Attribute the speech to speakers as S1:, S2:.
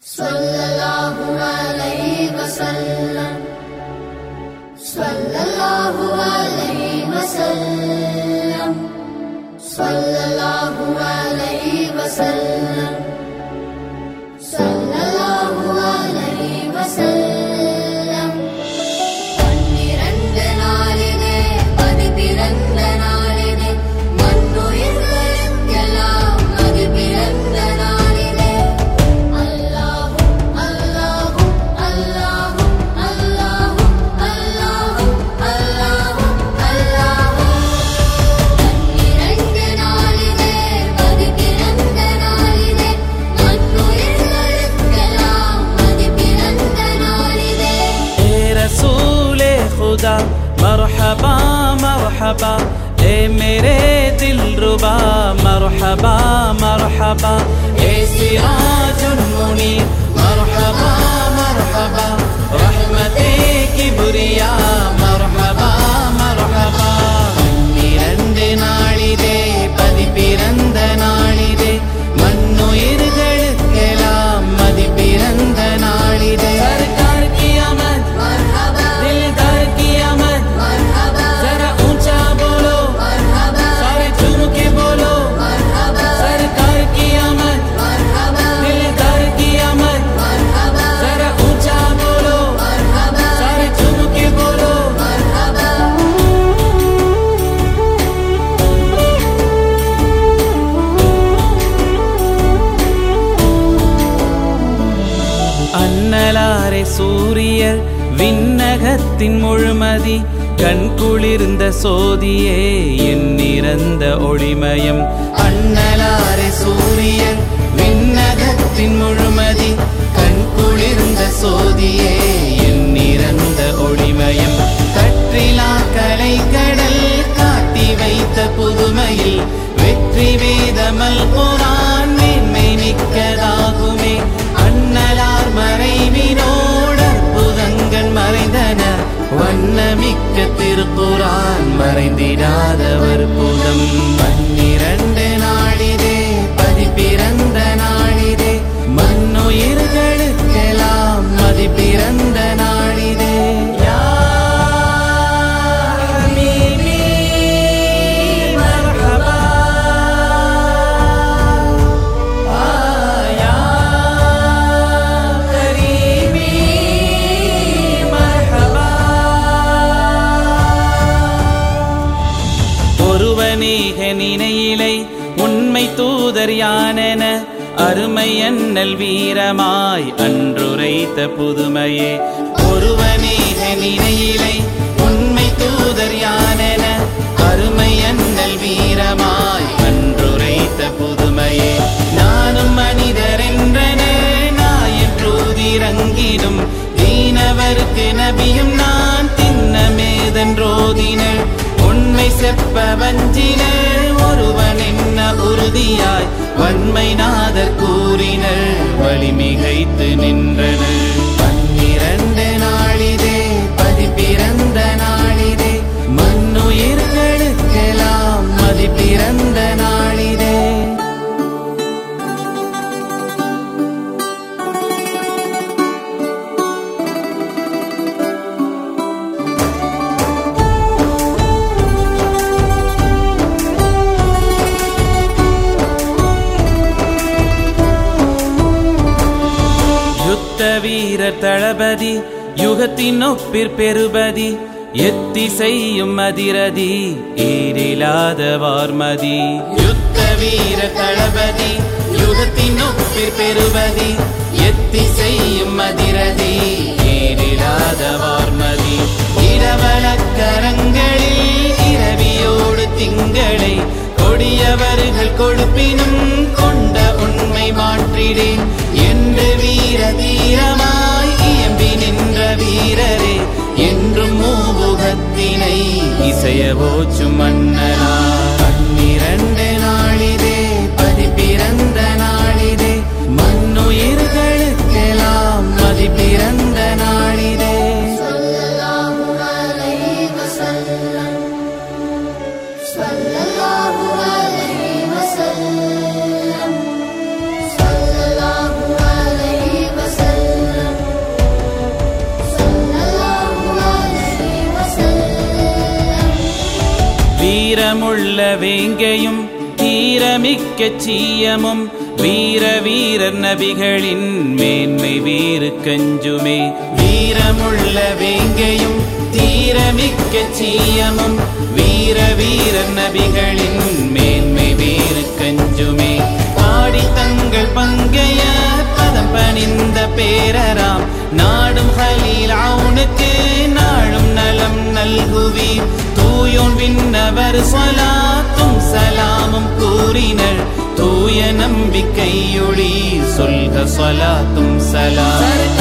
S1: صلى الله عليه وسلم صلى الله عليه وسلم صلى الله عليه وسلم صلى الله عليه وسلم பன்னிரண்டு நாளிலே அது பிறந்த நாளிலே மண்ணுயிர்களுக்கெல்லாம் அது பிறந்த நாளிலே அல்லாஹும் அல்லாஹும் அல்லாஹும் அல்லாஹும் அல்லாஹும் அல்லாஹும் அல்லாஹும் பன்னிரண்டு நாளிலே அது பிறந்த நாளிலே மண்ணுயிர்களுக்கெல்லாம் அது பிறந்த நாளிலே
S2: اے رسول خدا مرحبا مرحبا اے میرے دل ربا مرحبا مرحبا اے سراج منیر مرحبا مرحبا رحمت كبريا مرحبا مرحبا பன்னிரண்டு நாளிதே பதி பிறந்த நாளிதே மண்ணுயிர்களுக்கெல்லாம் மதி பிறந்த நாளிதே सरकार की आमद
S1: மர்ஹபா
S2: दिलदार की आमद
S1: மர்ஹபா
S2: जरा ऊंचा बोलो
S1: மர்ஹபா
S2: सारे झूम के बोलो
S1: மர்ஹபா
S2: सरकार की आमद
S1: மர்ஹபா
S2: दिलदार की आमद
S1: மர்ஹபா
S2: जरा ऊंचा बोलो
S1: மர்ஹபா
S2: सारे झूम के बोलो
S1: மர்ஹபா
S2: அன்னலாரே சூரியர் விண்ணகத்தின் முழுமதி கண் குளிர்ந்த சோதியே என் நிறந்த ஒளிமயம் அன்னலாரே சூரியர் விண்ணகத்தின் முழுமதி கண் குளிர்ந்த சோதியே என் நிறந்த ஒளிமயம் கற்றிலா கலை கடல் காட்டி வைத்த புதுமையில் வெற்றி வேதமல் குரான் மேன்மை மிக்கதாகுமே அண்ணலார் மறைவினோடு அற்புதங்கள் மறைந்தன வண்ணமிக்க திருக்குரான் மறைந்திடாதவர் புதம் பன்னிரண்டு நாளிதே பதி பிறந்த நாளிதே மண்ணுயிர்களுக்கெல்லாம் மதி பிறந்த நாளிதே யா ஹபீபி மர்ஹபா ஆயா கரீமி மர்ஹபா ஒருவனேக நினையிலை உண்மை தூதர் யானென அருமை அண்ணல் வீரமாய் அன்றுரைத்த புதுமையே ஒருவனேக நினையிலை உண்மை தூதர் யானென அருமை அண்ணல் வீரமாய் அன்றுரைத்த புதுமையே நானும் மனிதர் என்றன நாயன் ரோதிரங்கிடும் தீனவருக்கு நபியும் நான் தின்னமேதன்றோதினர் உண்மை செப்ப வஞ்சினர் ஒருவன் என்ன உறுதியாய் வன்மை நாதர் கூறினர் வலிமிகைத்து நின்றனர் பன்னிரண்டு நாளிதே பதி பிறந்த நாளிதே மண்ணுயிர்களுக்கெல்லாம் மதி பிறந்த நாளிதே யுத்த வீரர் தளபதி யுகத்தின் ஒப்பிற் பெறுபதி எத்தி செய்யும் அதிரதி ஈரிலாத வார்மதி யுத்த வீர தளபதி யுகத்தின் ஒப்பிற் பெறுபதி எத்தி செய்யும் அதிரதி ஈரிலாத வார்மதி இடவளக்கரங்களில் இரவியோடு திங்களை கொடியவர்கள் கொடுப்பினும் கொண்ட உண்மை மாற்றிடேன் என்று வீர தீரமாய் இயம்பி நின்ற வீரரே என்றும் மூவுகத்தினை இசையவோச்சும் மன்னனா பன்னிரண்டு நாளிதே பதி பிறந்த நாளிதே மண்ணுயிர்களுக்கெல்லாம் மதி பிறந்த நாளிதே
S1: صلى الله عليه وسلم صلى الله عليه وسلم صلى الله عليه
S2: வீரமுள்ள வேங்கையும் தீரமிக்க சீயமும் வீர வீரர் நபிகளின் மேன்மை வீறு கஞ்சுமே வீரமுள்ள வேங்கையும் தீரமிக்க சீயமும் வீர வீரர் நபிகளின் மேன்மை வீறு கஞ்சுமே பாடி தங்கள் பங்கைய பதம் பணிந்த பேரராம் நாடும் ஹலீல் அவனுக்கு நாளும் நலம் நல்குவீர் தூயோன் விண்ணவர் சொலாத்தும் சலாமும் கூறினர் தூய நம்பிக்கையொளி சொல்க சொலாத்தும் சலாம்